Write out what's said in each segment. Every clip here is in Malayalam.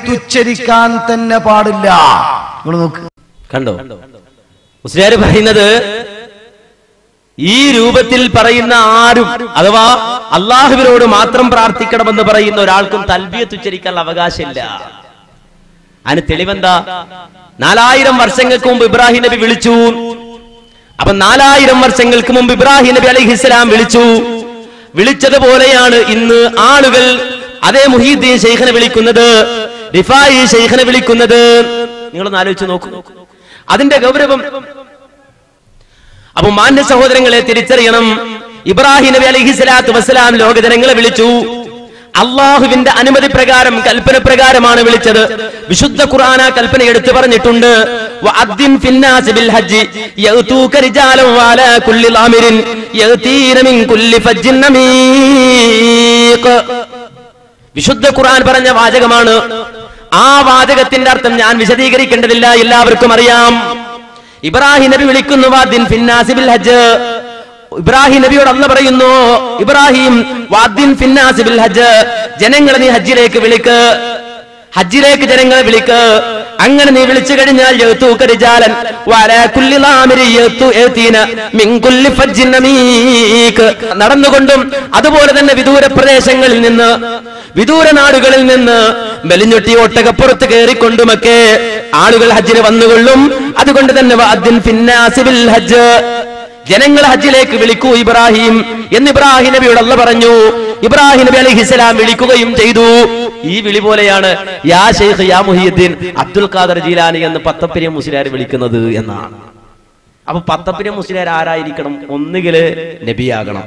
ഉച്ചരിക്കാൻ തന്നെ പാടില്ല നിങ്ങൾ നോക്ക് കണ്ടോ മുസ്ലിയാർ പറയുന്നത് ഈ രൂപത്തിൽ പറയുന്ന ആരും അഥവാ അള്ളാഹുവിനോട് മാത്രം പ്രാർത്ഥിക്കണമെന്ന് പറയുന്ന ഒരാൾക്കും തൽബിയത്ത് ഉച്ചരിക്കാനുള്ള അവകാശമില്ല അതിന് തെളിവെന്താ നാലായിരം വർഷങ്ങൾക്ക് മുമ്പ് ഇബ്രാഹിം നബി വിളിച്ചു അപ്പൊ നാലായിരം വർഷങ്ങൾക്ക് മുമ്പ് ഇബ്രാഹിം നബി അലൈഹിസ്സലാം വിളിച്ചു വിളിച്ചതുപോലെയാണ് ഇന്ന് ആളുകൾ അതേ മുഹീദ്ദീൻ ശൈഖനെ വിളിക്കുന്നത് റിഫായി ശൈഖനെ വിളിക്കുന്നത് നിങ്ങളൊന്ന് ആലോചിച്ച് നോക്കൂ അതിന്റെ ഗൗരവം അപ്പൊ മാന്യ സഹോദരങ്ങളെ തിരിച്ചറിയണം ഇബ്രാഹിം നബി അലൈഹി സ്വലാത്തു വസ്സലാം ലോകജനങ്ങളെ വിളിച്ചു അള്ളാഹുവിന്റെ അനുമതി പ്രകാരം കൽപ്പന പ്രകാരമാണ് വിളിച്ചത് വിശുദ്ധ ഖുർആന കൽപ്പന എടുത്തു പറഞ്ഞിട്ടുണ്ട് വഅദ്ദിൻ ഫിന്നാസി ബിൽ ഹജ്ജ് യഅതൂക റിജാലൻ വഅലാ കുല്ലി ളാമിരിൻ യഅതീന മിൻ കുല്ലി ഫജ്ജിൻ നമീഖ് വിശുദ്ധ ഖുർആൻ പറഞ്ഞ വാചകമാണ് ആ വാചകത്തിന്റെ അർത്ഥം ഞാൻ വിശദീകരിക്കേണ്ടതില്ല എല്ലാവർക്കും അറിയാം ഇബ്രാഹിം നബി വിളിക്കുന്നു വാദ്ദിൻ ഫിന്നാസി ബിൽ ഹജ്ജ് ഇബ്രാഹിം നബിയോട് അല്ല പറയുന്നു ഇബ്രാഹിം വാദ്ദിൻ ഫിന്നാസി ബിൽ ഹജ്ജ് ജനങ്ങളെ നീ ഹജ്ജിലേക്ക് വിളിക്ക് ഹജ്ജിലേക്ക് ജനങ്ങളെ വിളിക്ക് അങ്ങനെ നീ വിളിച്ചു കഴിഞ്ഞാൽ യഅ്തൂക റിജാലൻ വഅലാ കുല്ലി ളാമിരി യഅ്തു യഅ്തീന മിൻ കുല്ലി ഫജ്ജിൻ നമീഖ് നടന്നുകൊണ്ടും അതുപോലെ തന്നെ വിദൂര പ്രദേശങ്ങളിൽ നിന്ന് വിദൂര നാടുകളിൽ നിന്ന് മെലിഞ്ഞൊട്ടി ഒട്ടകപ്പുറത്ത് കയറിക്കൊണ്ടുമൊക്കെ ആളുകൾ ഹജ്ജിന് വന്നുകൊള്ളും അതുകൊണ്ട് തന്നെ വഅദ്ദിൻ ഫിന്നാസി ബിൽ ഹജ്ജ് ജനങ്ങൾ ഹജ്ജിലേക്ക് വിളിക്കൂ ഇബ്രാഹിം എന്ന് ഇബ്രാഹിം നബിയോട് അല്ല പറഞ്ഞു ഇബ്രാഹിം നബി അലൈഹിസ്സലാം വിളിക്കുകയും ചെയ്തു ഈ വിളി പോലെയാണ് യാ ഷെയ്ഖ് യാ മുഹിയുദ്ദീൻ അബ്ദുൽ ഖാദർ ജീലാനി എന്ന് പത്തപ്പിരിയ മുസ്ലിയാർ വിളിക്കുന്നത് എന്നാണ് അപ്പൊ പത്തപ്പിരിയ മുസ്ലിയാർ ആരായിരിക്കണം ഒന്നുകില് നബിയാകണം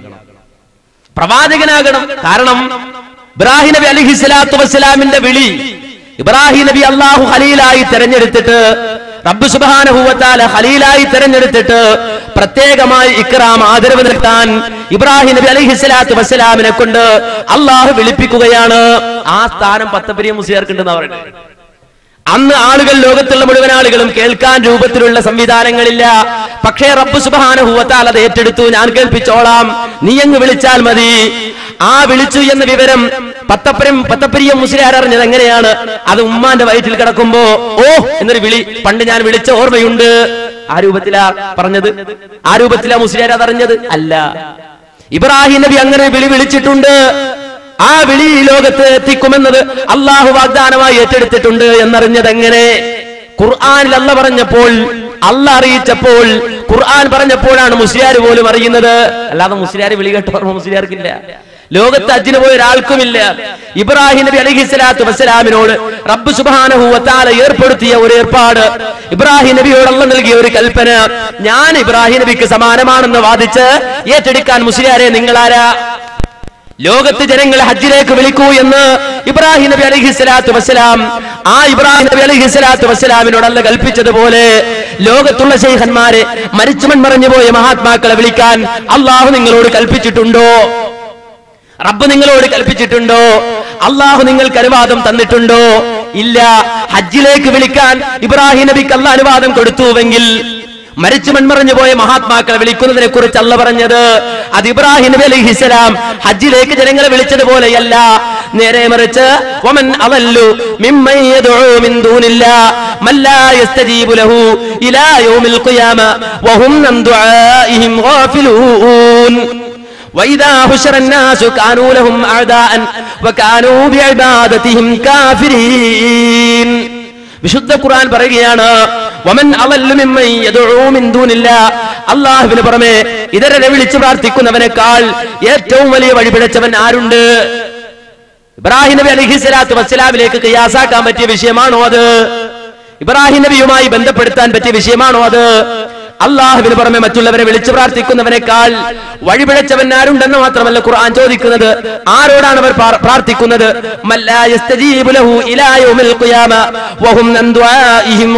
പ്രവാചകനാകണം കാരണം ഇബ്രാഹിം നബി അലൈഹി സ്വലാത്തു വസ്സലാമിന്റെ വിളി ഇബ്രാഹിം നബി അള്ളാഹു ഖലീലായി തെരഞ്ഞെടുത്തിട്ട് റബ്ബ് സുബാനഹുവത്താല ഖലീലായി തെരഞ്ഞെടുത്തിട്ട് പ്രത്യേകമായി ഇക്രാം ആദരവ് നിർത്താൻ ഇബ്രാഹിം നബി അലൈഹി സ്വലാത്തു വസ്സലാമിനെ കൊണ്ട് അള്ളാഹു വിളിപ്പിക്കുകയാണ് ആ സ്ഥാനം പത്തപ്പരിയ മുസ്ലിയാർക്കുണ്ടെന്ന് പറയുന്നത് അന്ന് ആളുകൾ ലോകത്തുള്ള മുഴുവൻ ആളുകളും കേൾക്കാൻ രൂപത്തിലുള്ള സംവിധാനങ്ങളില്ല പക്ഷേ റബ്ബ് സുബാനുഭൂവത്താൽ അത് ഏറ്റെടുത്തു ഞാൻ കേൾപ്പിച്ചോളാം നീ അങ്ങ് വിളിച്ചാൽ മതി ആ വിളിച്ചു എന്ന വിവരം പത്തപ്പരം പത്തപ്പരിയം മുസ്ലിയാർ അറിഞ്ഞത് എങ്ങനെയാണ് അത് ഉമ്മാന്റെ വയറ്റിൽ കിടക്കുമ്പോ ഓ എന്നൊരു വിളി പണ്ട് ഞാൻ വിളിച്ച ഓർമ്മയുണ്ട് ആ രൂപത്തിലാ പറഞ്ഞത് ആ രൂപത്തിലാ മുസ്ലിയാർ അതറിഞ്ഞത് അല്ല ഇബ്രാഹിം നബി അങ്ങനെ വിളി വിളിച്ചിട്ടുണ്ട് ആ വിളി ഈ ലോകത്ത് എത്തിക്കുമെന്നത് അള്ളാഹു വാഗ്ദാനമായി ഏറ്റെടുത്തിട്ടുണ്ട് എന്നറിഞ്ഞത് എങ്ങനെ ഖുർആാനിൽ അല്ല പറഞ്ഞപ്പോൾ അല്ല അറിയിച്ചപ്പോൾ ഖുർആൻ പറഞ്ഞപ്പോഴാണ് മുസ്ലിയാർ പോലും അറിയുന്നത് അല്ലാതെ മുസ്ലിയാർ വിളി കേട്ട് ഓർമ്മ മുസ്ലിയാർക്കില്ല ലോകത്ത് അജ്ജിന് പോയ ഒരാൾക്കുമില്ല ഇബ്രാഹിം നബി അലഹി സ്വലാത്തു വസ്സലാമിനോട് റബ്ബ് സുബാനഹു വത്താല ഏർപ്പെടുത്തിയ ഒരു ഏർപ്പാട് ഇബ്രാഹിം നബിയോടല്ല നൽകിയ ഒരു കൽപ്പന ഞാൻ ഇബ്രാഹിം നബിക്ക് സമാനമാണെന്ന് വാദിച്ച് ഏറ്റെടുക്കാൻ മുസ്ലിയാരെ നിങ്ങളാരാ ലോകത്ത് ജനങ്ങളെ ഹജ്ജിലേക്ക് വിളിക്കൂ എന്ന് ഇബ്രാഹിം നബി അലൈഹി സ്വലാത്തു വസ്സലാം ആ ഇബ്രാഹിം നബി അലൈഹി സ്വലാത്തു വസ്സലാമിനോടല്ല കൽപ്പിച്ചതുപോലെ ലോകത്തുള്ള ശൈഖന്മാരെ മരിച്ചുമൺ മറഞ്ഞുപോയ മഹാത്മാക്കളെ വിളിക്കാൻ അള്ളാഹു നിങ്ങളോട് കൽപ്പിച്ചിട്ടുണ്ടോ റബ്ബ് നിങ്ങളോട് കൽപ്പിച്ചിട്ടുണ്ടോ അള്ളാഹു നിങ്ങൾക്ക് അനുവാദം തന്നിട്ടുണ്ടോ ഇല്ല ഹജ്ജിലേക്ക് വിളിക്കാൻ ഇബ്രാഹിം നബിക്ക് അല്ല അനുവാദം കൊടുത്തുവെങ്കിൽ മരിച്ചു മൺമറഞ്ഞു പോയ മഹാത്മാക്കളെ വിളിക്കുന്നതിനെ കുറിച്ച് അല്ല പറഞ്ഞത് അത് ഇബ്രാഹിം നബി അലൈഹിസ്സലാം ഹജ്ജിലേക്ക് ജനങ്ങളെ വിളിച്ചതുപോലെയല്ല നേരെ മറിച്ച് വമൻ അവല്ലു മിമ്മൻ യദ്ഉ മിൻ ദൂനില്ലാ മല്ലാ യസ്തജീബു ലഹു ഇലാ യൗമിൽ ഖിയാമ വഹും അൻ ദുആഇഹിം ഗാഫിലൂൻ وإذا حشر الناس كانوا لهم أعداء وكانوا بعبادتهم كافرين വിശുദ്ധ ഖുർആൻ പറയുകയാണ് വമൻ അളല്ലു മിമ്മൻ യദ്ഉ മിൻ ദൂനില്ലാ അല്ലാഹുവിന് പുറമെ ഇതരരെ വിളിച്ചു പ്രാർത്ഥിക്കുന്നവനേക്കാൾ ഏറ്റവും വലിയ വഴിപിഴച്ചവൻ ആരുണ്ട് ഇബ്രാഹിം നബി അലൈഹി സ്വലാത്തു വസ്സലാമിലേക്ക് ഖിയാസാക്കാൻ പറ്റിയ വിഷയമാണോ അത് ഇബ്രാഹിം നബിയുമായി ബന്ധപ്പെടുത്താൻ പറ്റിയ വിഷയമാണോ അത് അള്ളാഹുവിന് പുറമെ മറ്റുള്ളവരെ വിളിച്ചു പ്രാർത്ഥിക്കുന്നവനേക്കാൾ വഴിപിഴച്ചവൻ ആരുണ്ടെന്ന് മാത്രമല്ല ഖുർആൻ ചോദിക്കുന്നത് ആരോടാണ് അവർ പ്രാർ- പ്രാർത്ഥിക്കുന്നത് മല്ലാ യസ്തജീബു ലഹു ഇലാ യൗമിൽ ഖിയാമ വഹും അൻ ദുആഇഹിം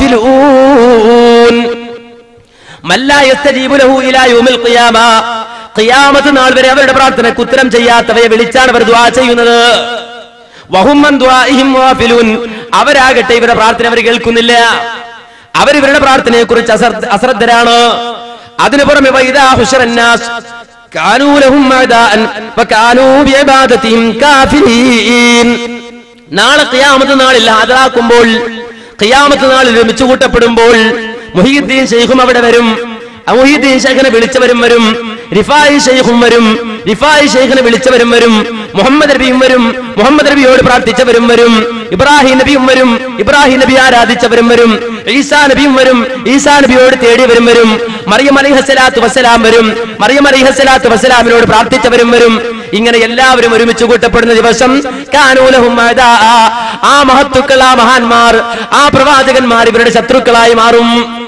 ഗാഫിലൂൻ മല്ലാ യസ്തജീബു ലഹു ഇലാ യൗമിൽ ഖിയാമ ഖിയാമത്ത് നാൾ വരെ അവരുടെ പ്രാർത്ഥനയ്ക്ക് ഉത്തരം ചെയ്യാത്തവയെ വിളിച്ചാണ് അവർ ദുആ ചെയ്യുന്നത് വഹും അൻ ദുആഇഹിം ഗാഫിലൂൻ അവരാകട്ടെ ഇവരുടെ പ്രാർത്ഥന അവർ കേൾക്കുന്നില്ല അവർ ഇവരുടെ പ്രാർത്ഥനയെ കുറിച്ച് അശ്രദ്ധരാണ് അതിനു പുറമെ വൈദാ ഹുശറന്നാസ് കാനൂ ലഹും അഅദാഅൻ വകാനൂ ബിഇബാദതിഹിം കാഫിരീൻ നാളെ ഖിയാമത്ത് നാളിൽ ഹാജരാക്കുമ്പോൾ ഖിയാമത്ത് നാളിൽ ഒരുമിച്ച് കൂട്ടപ്പെടുമ്പോൾ മുഹീദ്ദീൻ ഷെയ്ഖും അവിടെ വരും ആ മുഹീദ്ദീൻ ഷെയ്ഖിനെ വിളിച്ചവരും വരും റിഫായി ഷെയ്ഖും വരും റിഫായി ഷെയ്ഖിനെ വിളിച്ചവരും വരും മുഹമ്മദ് നബിയും വരും മുഹമ്മദ് നബിയോട് പ്രാർത്ഥിച്ചവരും വരും ഇബ്രാഹിം നബിയും വരും ഇബ്രാഹിം നബി ആരാധിച്ചവരും വരും ഈസാ നബിയും വരും ഈസാ നബിയോട് തേടിയവരും വരും മറിയം അലിഹസലാത്തു വസ്സലാം വരും മറിയം അലിഹസലാത്തു വസ്സലാമിനോട് പ്രാർത്ഥിച്ചവരും വരും ഇങ്ങനെ എല്ലാവരും ഒരുമിച്ച് കൂട്ടപ്പെടുന്ന ദിവസം കാനൂലഹും അദാ. ആ മഹത്തുക്കൾ ആ മഹാന്മാർ ആ പ്രവാചകന്മാർ ഇവരുടെ ശത്രുക്കളായി മാറും